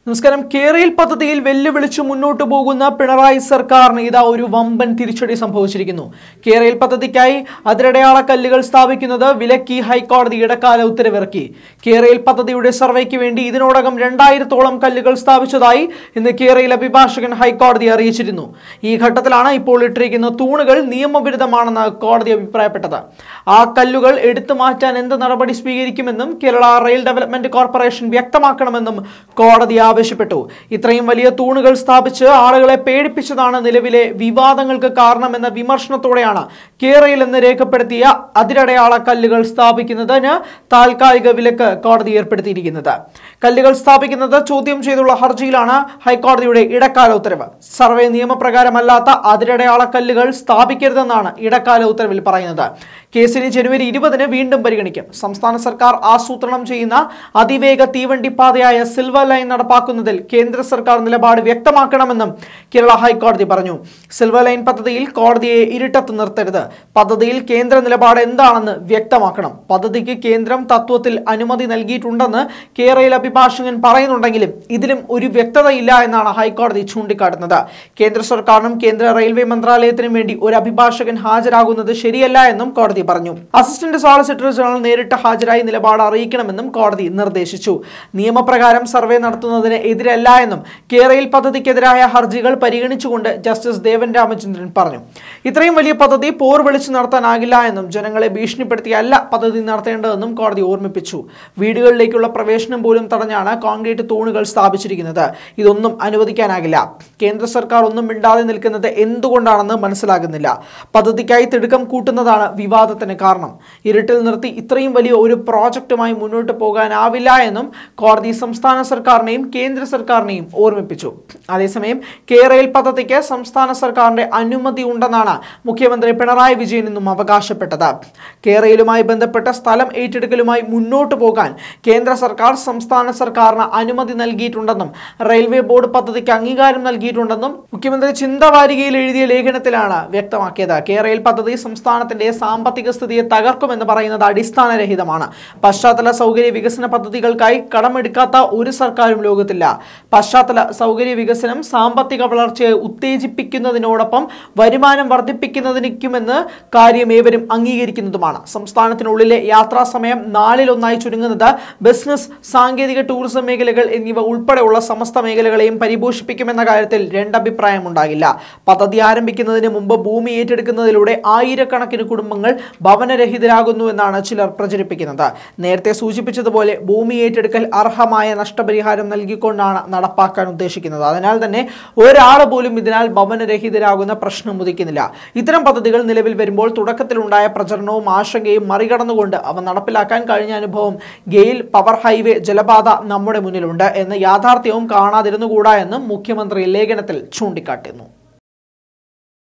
നമസ്കാരം കേരയിൽ പദ്ധതിയിൽ വെല്ലുവിളിച്ച് മുന്നോട്ട് പോകുന്ന പിണറായി സർക്കാരിന് ഇതാ ഒരു വമ്പൻ തിരിച്ചടി സംഭവിച്ചിരിക്കുന്നു കേരയിൽ പദ്ധതിക്കായി അതിരടയാള കല്ലുകൾ സ്ഥാപിക്കുന്നത് വിലക്കി ഹൈക്കോടതി ഇടക്കാല ഉത്തരവിറക്കി കേരയിൽ പദ്ധതിയുടെ സർവേക്ക് വേണ്ടി ഇതിനോടകം രണ്ടായിരത്തോളം കല്ലുകൾ സ്ഥാപിച്ചതായി ഇന്ന് കേരയിൽ അഭിഭാഷകൻ ഹൈക്കോടതി അറിയിച്ചിരുന്നു ഈ ഘട്ടത്തിലാണ് ഇപ്പോൾ ഇട്ടിരിക്കുന്ന തൂണുകൾ നിയമവിരുദ്ധമാണെന്ന് കോടതി അഭിപ്രായപ്പെട്ടത് ആ കല്ലുകൾ എടുത്തു മാറ്റാൻ എന്ത് നടപടി സ്വീകരിക്കുമെന്നും കേരള റെയിൽ ഡെവലപ്മെന്റ് കോർപ്പറേഷൻ വ്യക്തമാക്കണമെന്നും കോടതി ആവശ്യപ്പെട്ടു ഇത്രയും വലിയ തൂണുകൾ സ്ഥാപിച്ച് ആളുകളെ പേടിപ്പിച്ചതാണ് നിലവിലെ വിവാദങ്ങൾക്ക് കാരണമെന്ന വിമർശനത്തോടെയാണ് കേരയിൽ എന്ന് രേഖപ്പെടുത്തിയ അതിരടയാള കല്ലുകൾ സ്ഥാപിക്കുന്നതിന് താൽക്കാലിക വിലക്ക് കോടതി ഏർപ്പെടുത്തിയിരിക്കുന്നത് കല്ലുകൾ സ്ഥാപിക്കുന്നത് ചോദ്യം ചെയ്തുള്ള ഹർജിയിലാണ് ഹൈക്കോടതിയുടെ ഇടക്കാല ഉത്തരവ് സർവേ നിയമപ്രകാരമല്ലാത്ത അതിരടയാള കല്ലുകൾ സ്ഥാപിക്കരുതെന്നാണ് ഇടക്കാല ഉത്തരവിൽ പറയുന്നത് കേസിന് ജനുവരി ഇരുപതിന് വീണ്ടും പരിഗണിക്കും സംസ്ഥാന സർക്കാർ ആസൂത്രണം ചെയ്യുന്ന അതിവേഗ തീവണ്ടി പാതയായ സിൽവർ ലൈൻ നടപ്പാക്കുന്നതിൽ കേന്ദ്ര സർക്കാർ നിലപാട് വ്യക്തമാക്കണമെന്നും കേരള ഹൈക്കോടതി പറഞ്ഞു സിൽവർ ലൈൻ പദ്ധതിയിൽ കോടതിയെ ഇരുട്ടത്ത് നിർത്തരുത് പദ്ധതിയിൽ കേന്ദ്ര നിലപാട് എന്താണെന്ന് വ്യക്തമാക്കണം പദ്ധതിക്ക് കേന്ദ്രം തത്വത്തിൽ അനുമതി നൽകിയിട്ടുണ്ടെന്ന് കേരളയിൽ അഭിഭാഷകൻ പറയുന്നുണ്ടെങ്കിലും ഇതിലും ഒരു വ്യക്തതയില്ല എന്നാണ് ഹൈക്കോടതി ചൂണ്ടിക്കാട്ടുന്നത് കേന്ദ്ര സർക്കാരിനും കേന്ദ്ര റെയിൽവേ മന്ത്രാലയത്തിനും വേണ്ടി ഒരു അഭിഭാഷകൻ ഹാജരാകുന്നത് ശരിയല്ല എന്നും കോടതി പറഞ്ഞു അസിസ്റ്റന്റ് സോളിസിറ്റർ ജനറൽ നേരിട്ട് ഹാജരായി നിലപാട് അറിയിക്കണമെന്നും കോടതി നിർദ്ദേശിച്ചു നിയമപ്രകാരം സർവേ നടത്തുന്നതിന് എതിരല്ല എന്നും കേരയിൽ പദ്ധതിക്കെതിരായ ഹർജികൾ പരിഗണിച്ചുകൊണ്ട് ജസ്റ്റിസ് ദേവൻ രാമചന്ദ്രൻ പറഞ്ഞു ഇത്രയും വലിയ പദ്ധതി പോർ വിളിച്ചു നടത്താനാകില്ല എന്നും ജനങ്ങളെ ഭീഷണിപ്പെടുത്തിയല്ല പദ്ധതി നടത്തേണ്ടതെന്നും കോടതി ഓർമ്മിപ്പിച്ചു വീടുകളിലേക്കുള്ള പ്രവേശനം പോലും തടഞ്ഞാണ് കോൺക്രീറ്റ് തൂണുകൾ സ്ഥാപിച്ചിരിക്കുന്നത് ഇതൊന്നും അനുവദിക്കാനാകില്ല കേന്ദ്ര സർക്കാർ ഒന്നും മിണ്ടാതെ നിൽക്കുന്നത് എന്തുകൊണ്ടാണെന്ന് മനസ്സിലാകുന്നില്ല പദ്ധതിക്കായി തിടുക്കം കൂട്ടുന്നതാണ് വിവാദത്തിന് കാരണം ഇരുട്ടിൽ നിർത്തി ഇത്രയും വലിയ ഒരു പ്രോജക്റ്റുമായി മുന്നോട്ട് പോകാനാവില്ല എന്നും കോടതി സംസ്ഥാന സർക്കാരിനെയും കേന്ദ്ര സർക്കാരിനെയും ഓർമ്മിപ്പിച്ചു അതേസമയം കേരയിൽ പദ്ധതിക്ക് സംസ്ഥാന സർക്കാരിന്റെ അനുമതി ഉണ്ടെന്നാണ് മുഖ്യമന്ത്രി പിണറായി വിജയൻ ഇന്നും അവകാശപ്പെട്ടത് കേരളയിലുമായി ബന്ധപ്പെട്ട സ്ഥലം ഏറ്റെടുക്കലുമായി മുന്നോട്ട് പോകാൻ കേന്ദ്ര സർക്കാർ സംസ്ഥാന സർക്കാരിന് അനുമതി നൽകിയിട്ടുണ്ടെന്നും റെയിൽവേ ബോർഡ് പദ്ധതിക്ക് അംഗീകാരം നൽകിയിട്ടുണ്ടെന്നും മുഖ്യമന്ത്രി ചിന്തവാരികയിൽ എഴുതിയ ലേഖനത്തിലാണ് വ്യക്തമാക്കിയത് കേരളയിൽ പദ്ധതി സംസ്ഥാനത്തിന്റെ സാമ്പത്തിക സ്ഥിതിയെ തകർക്കുമെന്ന് പറയുന്നത് അടിസ്ഥാനരഹിതമാണ് പശ്ചാത്തല സൗകര്യ വികസന പദ്ധതികൾക്കായി കടമെടുക്കാത്ത ഒരു സർക്കാരും ലോകത്തില്ല പശ്ചാത്തല സൗകര്യ വികസനം സാമ്പത്തിക വളർച്ചയെ ഉത്തേജിപ്പിക്കുന്നതിനോടൊപ്പം വരുമാനം വർദ്ധിപ്പിക്കുന്നതിനുമെന്ന് കാര്യം ഏവരും അംഗീകരിക്കുന്നതുമാണ് സംസ്ഥാനത്തിനുള്ളിലെ യാത്രാ സമയം നാലിലൊന്നായി ചുരുങ്ങുന്നത് ബിസിനസ് സാങ്കേതിക ടൂറിസം മേഖലകൾ എന്നിവ ഉൾപ്പെടെയുള്ള സമസ്ത മേഖലകളെയും പരിപോഷിപ്പിക്കുമെന്ന കാര്യത്തിൽ രണ്ടഭിപ്രായമുണ്ടാകില്ല പദ്ധതി ആരംഭിക്കുന്നതിന് മുമ്പ് ഭൂമി ഏറ്റെടുക്കുന്നതിലൂടെ ആയിരക്കണക്കിന് കുടുംബങ്ങൾ ഭവനരഹിതരാകുന്നു എന്നാണ് ചിലർ പ്രചരിപ്പിക്കുന്നത് നേരത്തെ സൂചിപ്പിച്ചതുപോലെ ഭൂമി ഏറ്റെടുക്കൽ അർഹമായ നഷ്ടപരിഹാരം നൽകിക്കൊണ്ടാണ് നടപ്പാക്കാൻ ഉദ്ദേശിക്കുന്നത് അതിനാൽ തന്നെ ഒരാൾ പോലും ഇതിനാൽ ഭവനരഹിതരാകുന്ന പ്രശ്നം ഉദിക്കുന്നില്ല ഇത്തരം പദ്ധതികൾ നിലവിൽ വരുമ്പോൾ തുടക്കത്തിലുണ്ടായ പ്രചരണവും ആശങ്കയും മറികടന്നുകൊണ്ട് അവ നടപ്പിലാക്കാൻ കഴിഞ്ഞ അനുഭവം ഗെയിൽ പവർ ഹൈവേ ജലപാത നമ്മുടെ മുന്നിലുണ്ട് എന്ന യാഥാർത്ഥ്യവും കാണാതിരുന്നുകൂടാ എന്നും മുഖ്യമന്ത്രി ലേഖനത്തിൽ ചൂണ്ടിക്കാട്ടുന്നു